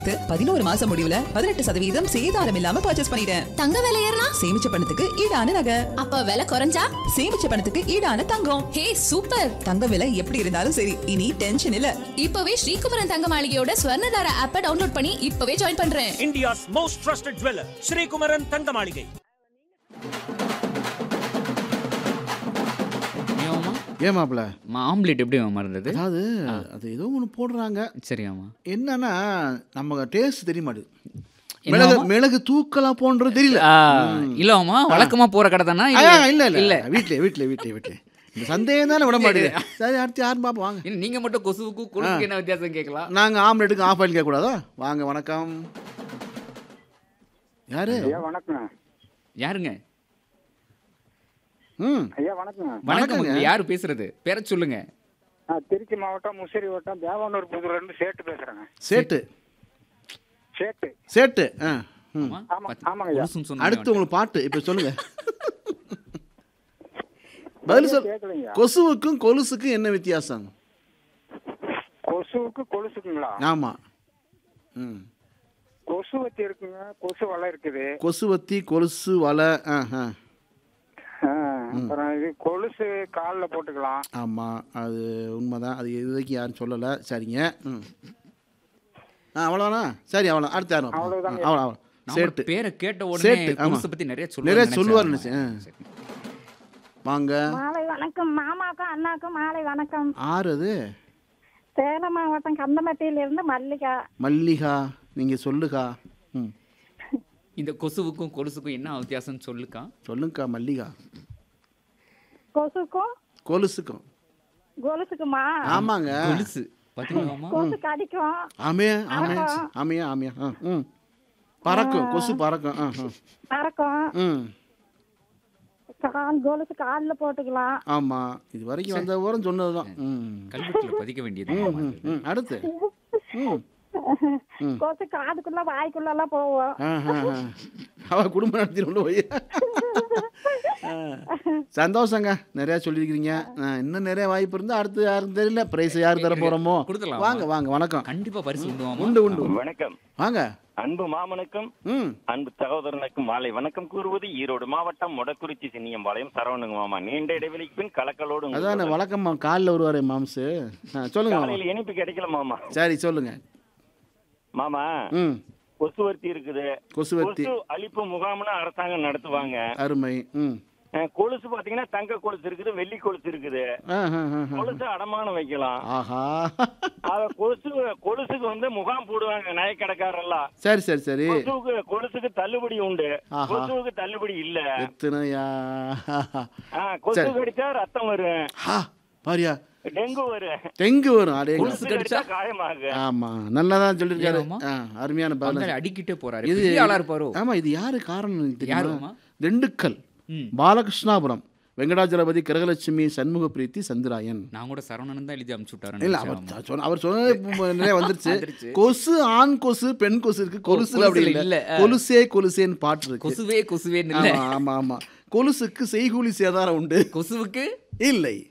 பதினோரு மாசம் முடிவுல பதினெட்டு சதவீதம் சேதாரம் இல்லாம பர்ச்சேஸ் பண்ணிட்டேன் தங்க விலை ஏறினா சேமிச்ச பணத்துக்கு ஈடான நகை அப்ப விலை குறைஞ்சா சேமிச்ச பணத்துக்கு ஈடான தங்கம் ஹே சூப்பர் தங்க விலை எப்படி இருந்தாலும் சரி இனி டென்ஷன் இல்ல இப்பவே ஸ்ரீகுமரன் தங்க மாளிகையோட ஸ்வர்ணதார ஆப்ப டவுன்லோட் பண்ணி இப்பவே ஜாயின் பண்றேன் India's most trusted jeweler, Sri Kumaran Thangamaligai. ஏமாமா ஏன் மாப்பிள ஆம்லெட் எப்படி மாமா இருந்தது அதாவது அது ஏதோ ஒன்று போடுறாங்க சரி ஆமா என்னன்னா நம்ம டேஸ்ட் தெரிய மாட்டேது என்ன மிளகு மாமா? மிளகு தூக்கலாம் போன்றது தெரியல ஆ, இல்ல மாமா வழக்கமா போற கடை தானா ஆ, இல்ல இல்ல இல்ல இல்ல வீட்லயே வீட்லயே வீட்லயே வீட்லயே இந்த சந்தேகம் தானே விட மாட்டேங்குது சரி அடுத்து யாரும் பார்ப்போம் வாங்க இல்ல, நீங்க மட்டும் கொசுவுக்கும் கொழுக்கு என்ன வித்தியாசம் கேட்கலாம் நாங்க ஆம்லெட்டுக்கு ஆஃப் ஆயில் கேட்கக்கூடாதா வாங்க வணக்கம் யாரு ஐயா வணக்கம் யாருங்க ம் ஐயா வணக்கம் வணக்கம் வணக்கங்க. யாரு பேசுறது பேர சொல்லுங்க நான் திருச்சி மாவட்டம் முசிறி வட்டம் தேவானூர் புதூர்ல இருந்து சேட்டு பேசுறேங்க சேட்டு சேட்டு சேட்டு ஆ ம் ஆமா, ஆமா, பத்து- ஆமாங்க ஐயா. கொலுசுன்னு சொன்னீங்க அடுத்து உங்களுக்கு பாட்டு இப்போ சொல்லுங்க பதில் சொல் கேட்கலைங்க கொசுவுக்கும் கொலுசுக்கும் என்ன வித்தியாசம் கொசுவுக்கு கொலுசுக்குங்களா ஆமா ம் கொசு வத்தி இருக்குங்க கொசு வலை இருக்குது கொசுவத்தி கொலுசு வலை ஆ ஆ ஆ, அப்புறம் இது கொலுசு காலில் போட்டுக்கலாம் ஆமாம் அது உண்மைதான் அது இதுவரைக்கும் யாரும் சொல்லலை சரிங்க ம் ஆ அவ்வளோதானா சரி அவ்வளோ அடுத்து யாரும் அவ்வளவுதாங்க. அவ்வளோ அவ்வளோ நம்ம சேட்டு பேரை கேட்ட உடனே சேட்டு, ஆமா. கொலுசை பத்தி நிறைய சொல்லுவாரு நிறைய நினைச்சேன். சொல்லுவார் ஆமா. நினைச்சேன். சரி. வாங்க மாலை வணக்கம் மாமாக்கும் அண்ணாக்கும் மாலை வணக்கம் ஆறு அது சேலம் மாவட்டம் கந்தமட்டியிலிருந்து மல்லிகா மல்லிகா நீங்கள் சொல்லுகா ம் இந்த கொசுவுக்கும் கொலுசுக்கும் என்ன வித்தியாசம் சொல்லுக்கா சொல்லுங்கக்கா மல்லிகா கொசுக்கும் கொலுசுக்கும் கொலுசுக்குமா ஆமாங்க கொலுசு பாத்தீங்களா மாமா? கொசு கடிக்கும் ஆமையா ஆமையா ஆமா. ஆமையா ஆமையா ஆ ம் பறக்கும் கொசு பறக்கும் ஆ ஆ பறக்கும் ம் கால் கொலுசு காலில் போட்டுக்கலாம் ஆமாம் இது வரைக்கும் வந்த ஓரம் சொன்னது தான் ம் கல்வெட்டுல பதிக்க வேண்டியது ம், ம், ம். அடுத்து ம் கொசு காதுக்குள்ள வாய்க்குள்ள எல்லாம் போவோம் ஆஹா. அவ குடும்பம் நடத்திட்டு போய் ஆ. சந்தோஷங்க நிறைய சொல்லியிருக்கிறீங்க ஆ, இன்னும் நிறைய வாய்ப்பு இருந்தா அடுத்து யாரும் தெரியல பிரைஸ் யார் தர போறோமோ கொடுத்துடலாம். வாங்க வாங்க வணக்கம் கண்டிப்பா பரிசு உண்டு மாமா. உண்டு உண்டு வணக்கம் வாங்க அன்பு மாமனுக்கும் ம் அன்பு சகோதரனுக்கும் மாலை வணக்கம் கூறுவது ஈரோடு மாவட்டம் மொடக்குறிச்சி சின்னியம்பாளையம் சரவணுங்க மாமா நீண்ட இடைவெளிக்கு பின் கலக்கலோடு உங்கள் அதானே வழக்கம்மா காலில் வருவாரே மாம்சு ஆ, சொல்லுங்க மாமா காலையில் இனிப்பு கிடைக்கல மாமா சரி சொல்லுங்க மாமா ம் கொசுவர்த்தி இருக்குது கொசுவர்த்தி கொசு அழிப்பு முகாம்னு அரசாங்கம் நடத்துவாங்க அருமை ம் அஹ், கொலுசு பாத்தீங்கன்னா தங்க கொலுசு இருக்குது வெள்ளி கொலுசு இருக்குது ஆ, ஆ, ஆ, ஆ. கொலுசு அடமானம் வைக்கலாம் ஆஹா அத கொலுசு கொலுசுக்கு வந்து முகாம் போடுவாங்க நகைக்கடைக்காரெல்லாம் சரி சரி சரி கொசுவுக்கு கொலுசுக்கு தள்ளுபடி உண்டு ஆஹா. கொசுவுக்கு தள்ளுபடி இல்ல எத்தனையா ஆஹ், கொசு சரி. கடிச்சா ரத்தம் வரும் ஹா பாரியா டெங்கு வரும் டெங்கு வரும் அடே கொலுசு கடிச்சா காயமாகும் ஆமா நல்லா தான் சொல்லியிருக்காரு ஏனாமா? ஆ, அருமையான பதில் பங்காளி அடிக்கிட்டே போறாரு இது பெரிய ஆளா இருப்பாரோ ஆமா இது யாரு காரணம் எனக்கு யாரும்மா? தெரியுமா திண்டுக்கல் ம். பாலகிருஷ்ணாபுரம் வெங்கடாஜலபதி கிரகலட்சுமி சண்முக பிரீத்தி சந்திராயன் நான் கூட சரவணன் தான் எழுதி அனுப்பிச்சு விட்டாரு இல்ல அவர் சொ- சொன்ன- அவர் சொன்னது இப்ப நிறைய வந்துருச்சு வந்துருச்சு. கொசு ஆண் கொசு பெண் கொசு இருக்கு கொலுசுல கொலுசுல அப்படி இல்ல இல்ல, ஆ. கொலுசே கொலுசேன்னு பாட்டு இருக்கு கொசுவே கொசுவேன்னு இல்ல ஆமா ஆமா ஆமா கொலுசுக்கு செய்கூலி சேதாரம் உண்டு கொசுவுக்கு இல்லை